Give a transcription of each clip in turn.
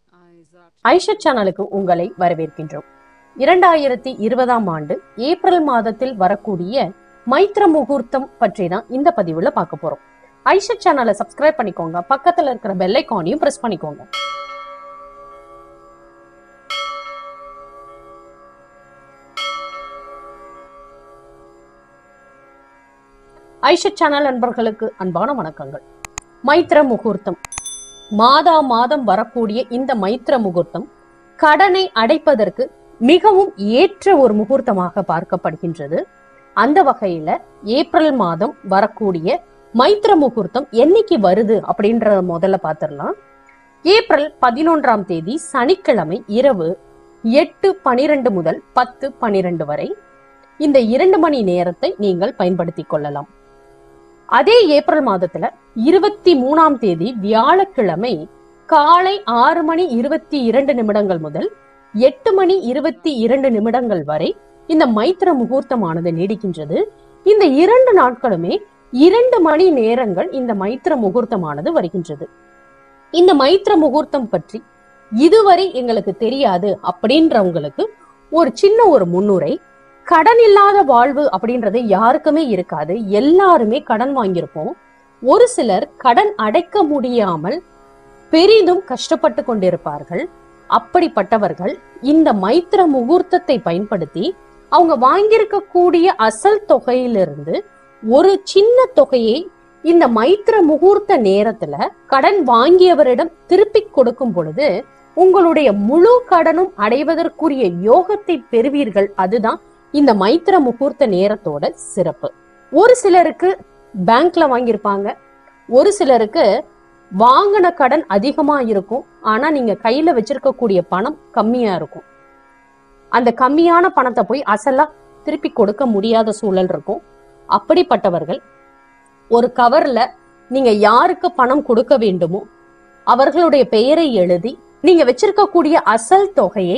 ஐஷத் சேனலுக்கு உங்களை வரவேற்கின்றோம் இரண்டாயிரத்தி இருபதாம் ஆண்டு ஏப்ரல் மாதத்தில் வரக்கூடிய மைத்ர முகூர்த்தம் பற்றி தான் இந்த பதிவுல பார்க்க போறோம் ஐஷத் சேனலை சப்ஸ்கிரைப் பண்ணிக்கோங்க பக்கத்துல இருக்கிற பெல் ஐக்கானையும் பிரஸ் பண்ணிக்கோங்க ஐஷத் சேனல் நண்பர்களுக்கு அன்பான வணக்கங்கள் மைத்ர முகூர்த்தம் மாதா மாதம் வரக்கூடிய இந்த மைத்ர முகூர்த்தம் கடனை அடைப்பதற்கு மிகவும் ஏற்ற ஒரு முகூர்த்தமாக பார்க்கப்படுகின்றது அந்த வகையில ஏப்ரல் மாதம் வரக்கூடிய மைத்ர முகூர்த்தம் என்னைக்கு வருது அப்படின்றத முதல்ல பார்த்திடலாம் ஏப்ரல் பதினொன்றாம் தேதி சனிக்கிழமை இரவு எட்டு பனிரெண்டு முதல் பத்து பனிரெண்டு வரை இந்த இரண்டு மணி நேரத்தை நீங்கள் பயன்படுத்திக் கொள்ளலாம் அதே ஏப்ரல் மாதத்துல இருபத்தி மூணாம் தேதி வியாழக்கிழமை காலை ஆறு மணி இருபத்தி இரண்டு நிமிடங்கள் முதல் எட்டு மணி இருபத்தி இரண்டு நிமிடங்கள் வரை இந்த மைத்திர முகூர்த்தமானது நீடிக்கின்றது இந்த இரண்டு நாட்களுமே இரண்டு மணி நேரங்கள் இந்த மைத்திர முகூர்த்தமானது வருகின்றது இந்த மைத்திர முகூர்த்தம் பற்றி இதுவரை எங்களுக்கு தெரியாது அப்படின்றவங்களுக்கு ஒரு சின்ன ஒரு முன்னுரை கடன் இல்லாத வாழ்வு அப்படின்றது யாருக்குமே இருக்காது எல்லாருமே கடன் வாங்கியிருப்போம் ஒரு சிலர் கடன் அடைக்க முடியாமல் பெரிதும் கஷ்டப்பட்டு கொண்டிருப்பார்கள் அப்படிப்பட்டவர்கள் இந்த மைத்திர முகூர்த்தத்தை பயன்படுத்தி அவங்க வாங்கியிருக்கக்கூடிய அசல் தொகையிலிருந்து ஒரு சின்ன தொகையை இந்த மைத்திர முகூர்த்த நேரத்துல கடன் வாங்கியவரிடம் திருப்பி கொடுக்கும் பொழுது உங்களுடைய முழு கடனும் அடைவதற்குரிய யோகத்தை பெறுவீர்கள் அதுதான் இந்த மைத்திர முகூர்த்த நேரத்தோட சிறப்பு ஒரு சிலருக்கு பேங்க்ல வாங்கியிருப்பாங்க ஒரு சிலருக்கு வாங்கின கடன் அதிகமா இருக்கும் ஆனா நீங்க கையில வச்சிருக்கக்கூடிய பணம் கம்மியா இருக்கும் அந்த கம்மியான பணத்தை போய் அசலா திருப்பி கொடுக்க முடியாத சூழல் இருக்கும் அப்படிப்பட்டவர்கள் ஒரு கவர்ல நீங்க யாருக்கு பணம் கொடுக்க வேண்டுமோ அவர்களுடைய பெயரை எழுதி நீங்க வச்சிருக்கக்கூடிய அசல் தொகையை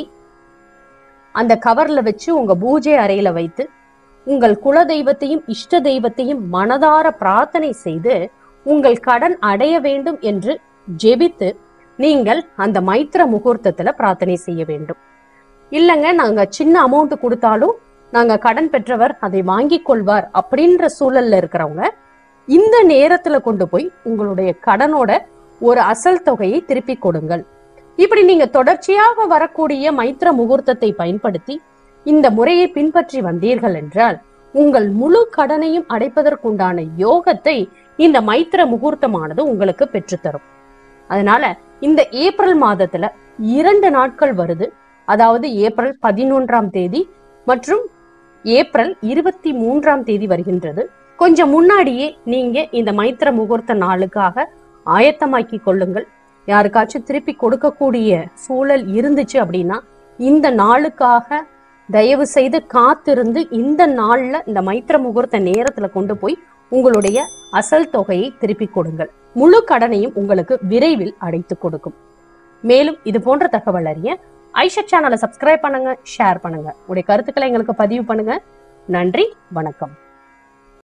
அந்த கவர்ல வச்சு உங்க பூஜை அறையில வைத்து உங்கள் குல தெய்வத்தையும் இஷ்ட தெய்வத்தையும் மனதார பிரார்த்தனை செய்து உங்கள் கடன் அடைய வேண்டும் என்று ஜெபித்து நீங்கள் அந்த மைத்திர முகூர்த்தத்துல பிரார்த்தனை செய்ய வேண்டும் இல்லைங்க நாங்க சின்ன அமௌண்ட் கொடுத்தாலும் நாங்க கடன் பெற்றவர் அதை வாங்கிக் கொள்வார் அப்படின்ற சூழல்ல இருக்கிறவங்க இந்த நேரத்துல கொண்டு போய் உங்களுடைய கடனோட ஒரு அசல் தொகையை திருப்பி கொடுங்கள் இப்படி நீங்க தொடர்ச்சியாக வரக்கூடிய மைத்திர முகூர்த்தத்தை பயன்படுத்தி இந்த முறையை பின்பற்றி வந்தீர்கள் என்றால் உங்கள் முழு கடனையும் அடைப்பதற்குண்டான யோகத்தை இந்த மைத்திர முகூர்த்தமானது உங்களுக்கு பெற்றுத்தரும் அதனால இந்த ஏப்ரல் மாதத்துல இரண்டு நாட்கள் வருது அதாவது ஏப்ரல் பதினொன்றாம் தேதி மற்றும் ஏப்ரல் இருபத்தி மூன்றாம் தேதி வருகின்றது கொஞ்சம் முன்னாடியே நீங்க இந்த மைத்திர முகூர்த்த நாளுக்காக ஆயத்தமாக்கி கொள்ளுங்கள் யாருக்காச்சும் திருப்பி கொடுக்கக்கூடிய சூழல் இருந்துச்சு அப்படின்னா இந்த நாளுக்காக தயவு செய்து காத்திருந்து இந்த நாள்ல இந்த மைத்திர முகூர்த்த நேரத்துல கொண்டு போய் உங்களுடைய அசல் தொகையை திருப்பி கொடுங்கள் முழு கடனையும் உங்களுக்கு விரைவில் அடைத்து கொடுக்கும் மேலும் இது போன்ற தகவல் அறிய ஐஷா சேனலை சப்ஸ்கிரைப் பண்ணுங்க ஷேர் பண்ணுங்க உடைய கருத்துக்களை எங்களுக்கு பதிவு பண்ணுங்க நன்றி வணக்கம்